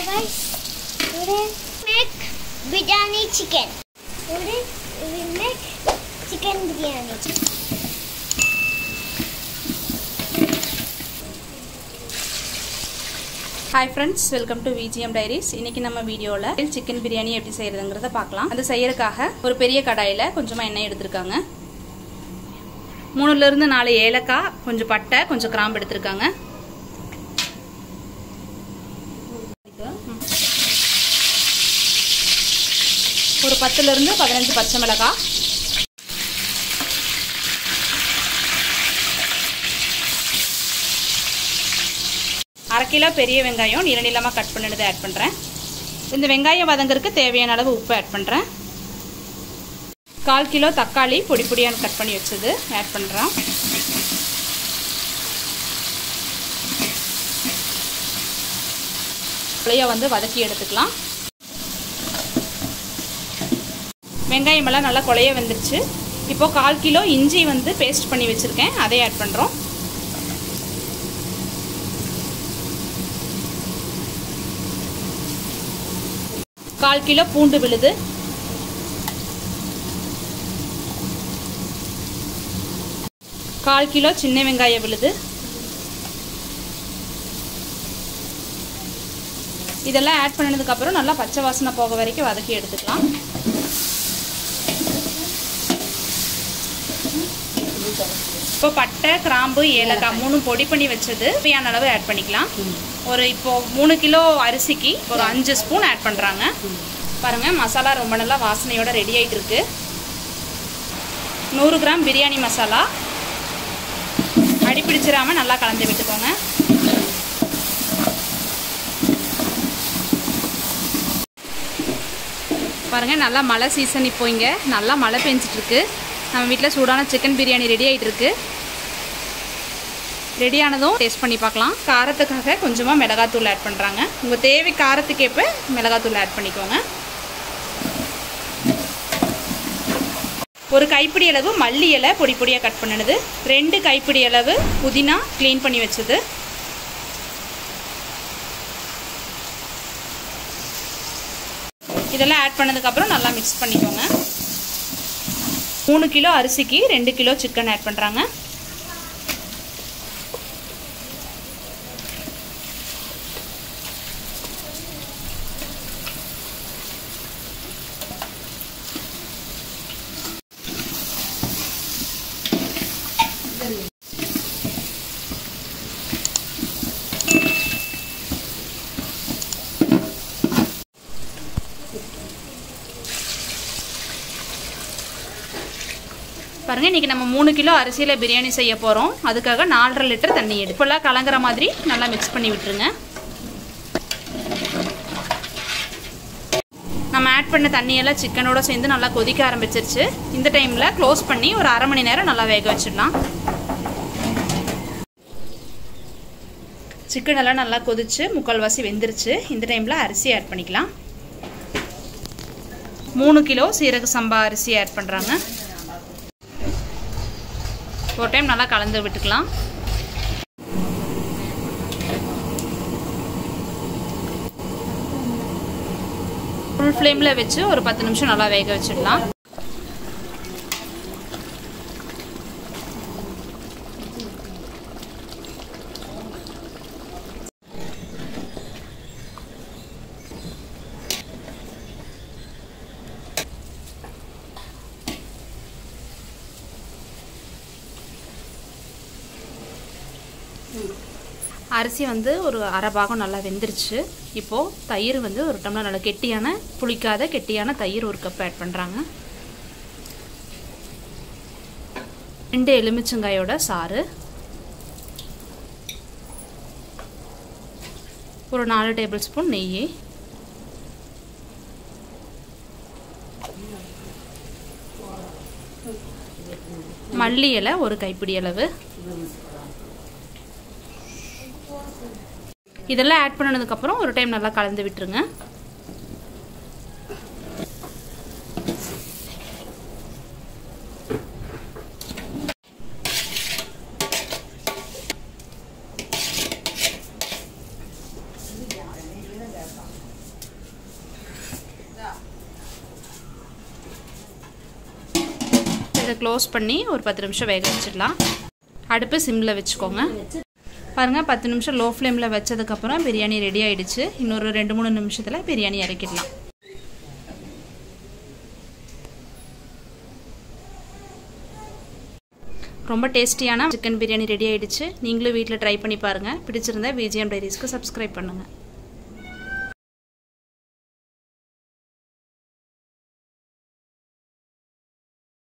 guys. Today make biryani chicken. Today we will make chicken biryani. Hi friends welcome to VGM diaries இன்னைக்கு நம்ம வீடியோவில் chicken biryani எப்படி செய்யறதுங்கிறத பார்க்கலாம் அது செய்யறதுக்காக ஒரு பெரிய கடாயில் கொஞ்சமாக எண்ணெய் எடுத்திருக்காங்க மூணுல இருந்து நாலு ஏலக்காய் கொஞ்சம் பட்டை கொஞ்சம் கிராம்பு எடுத்திருக்காங்க ஒரு பத்துல இருந்து பதினஞ்சு பச்சை மிளகாய் அரை கிலோ பெரிய வெங்காயம் நீள நீளமாக கட் பண்ணினதை ஆட் பண்ணுறேன் இந்த வெங்காயம் வதங்கறதுக்கு தேவையான அளவு உப்பு ஆட் பண்ணுறேன் கால் கிலோ தக்காளி பொடி பொடியாக கட் பண்ணி வச்சது ஆட் பண்ணுறேன் புளியை வந்து வதக்கி எடுத்துக்கலாம் வெங்காயம் எல்லாம் நல்லா குழைய வந்துருச்சு இப்போ கால் கிலோ இஞ்சி வந்து பேஸ்ட் பண்ணி வச்சுருக்கேன் அதை ஆட் பண்ணுறோம் கால் கிலோ பூண்டு விழுது கால் கிலோ சின்ன வெங்காயம் விழுது இதெல்லாம் ஆட் பண்ணதுக்கப்புறம் நல்லா பச்சை வாசனை போக வரைக்கும் வதக்கி எடுத்துக்கலாம் இப்போ பட்டை கிராம்பு ஏலக்காய் மூணும் பொடி பண்ணி வச்சது தேவையான அளவு ஆட் பண்ணிக்கலாம் ஒரு இப்போ மூணு கிலோ அரிசிக்கு ஒரு அஞ்சு ஸ்பூன் ஆட் பண்ணுறாங்க பாருங்க மசாலா ரொம்ப நல்லா வாசனையோட ரெடி ஆகிட்டு இருக்கு நூறு கிராம் பிரியாணி மசாலா அடிப்பிடிச்சிடாம நல்லா கலந்து விட்டுக்கோங்க பாருங்க நல்லா மழை சீசன் இப்போ இங்கே நல்லா மழை பெஞ்சிட்டு இருக்கு நம்ம வீட்டில் சூடான சிக்கன் பிரியாணி ரெடி ஆகிட்டு இருக்கு ரெடி ஆனதும் டேஸ்ட் பண்ணி பார்க்கலாம் காரத்துக்காக கொஞ்சமாக மிளகாத்தூள் ஆட் பண்ணுறாங்க உங்கள் தேவை காரத்துக்கேற்ப மிளகாத்தூள் ஆட் பண்ணிக்கோங்க ஒரு கைப்பிடி அளவு மல்லி இலை பொடி பொடியாக கட் பண்ணினது ரெண்டு கைப்பிடி அளவு புதினா க்ளீன் பண்ணி வச்சது இதெல்லாம் ஆட் பண்ணதுக்கப்புறம் நல்லா மிக்ஸ் பண்ணிக்கோங்க மூணு கிலோ அரிசிக்கு ரெண்டு கிலோ சிக்கன் ஆட் பண்ணுறாங்க பாருங்க இன்னைக்கு நம்ம மூணு கிலோ அரிசியில் பிரியாணி செய்ய போகிறோம் அதுக்காக நாலரை லிட்டர் தண்ணி எடு ஃபுல்லாக கலங்குற மாதிரி நல்லா மிக்ஸ் பண்ணி விட்டுருங்க நம்ம ஆட் பண்ண தண்ணியெல்லாம் சிக்கனோட சேர்ந்து நல்லா கொதிக்க ஆரம்பிச்சிருச்சு இந்த டைமில் க்ளோஸ் பண்ணி ஒரு அரை மணி நேரம் நல்லா வேக வச்சிடலாம் சிக்கன் எல்லாம் நல்லா கொதிச்சு முக்கால்வாசி வெந்துருச்சு இந்த டைமில் அரிசி ஆட் பண்ணிக்கலாம் மூணு கிலோ சீரக சம்பா அரிசி ஆட் பண்ணுறாங்க ஒரு டைம் நல்லா கலந்து விட்டுக்கலாம் ஃபுல் ஃப்ளேமில் வச்சு ஒரு பத்து நிமிஷம் நல்லா வேக வச்சிடலாம் அரிசி வந்து ஒரு அரை பாகம் நல்லா வெந்துருச்சு இப்போது தயிர் வந்து ஒரு டம்ளர் நல்லா கெட்டியான புளிக்காத கெட்டியான தயிர் ஒரு கப் ஆட் பண்ணுறாங்க ரெண்டு எலுமிச்சங்காயோட சாறு ஒரு நாலு டேபிள் ஸ்பூன் நெய் மல்லி இலை ஒரு கைப்பிடி அளவு இதெல்லாம் ஆட் பண்ணதுக்கப்புறம் ஒரு டைம் நல்லா கலந்து விட்டுருங்க இதை க்ளோஸ் பண்ணி ஒரு பத்து நிமிஷம் வேக வச்சிடலாம் அடுப்பு சிம்மில் வச்சுக்கோங்க பாருங்கள் பத்து நிமிஷம் லோ ஃப்ளேமில் வச்சதுக்கப்புறம் பிரியாணி ரெடி ஆயிடுச்சு இன்னொரு ரெண்டு மூணு நிமிஷத்தில் பிரியாணி இறக்கிடலாம் ரொம்ப டேஸ்டியான சிக்கன் பிரியாணி ரெடி ஆயிடுச்சு நீங்களும் வீட்டில் ட்ரை பண்ணி பாருங்கள் பிடிச்சிருந்தா விஜிஎம் டைரிஸ்க்கு சப்ஸ்கிரைப் பண்ணுங்கள்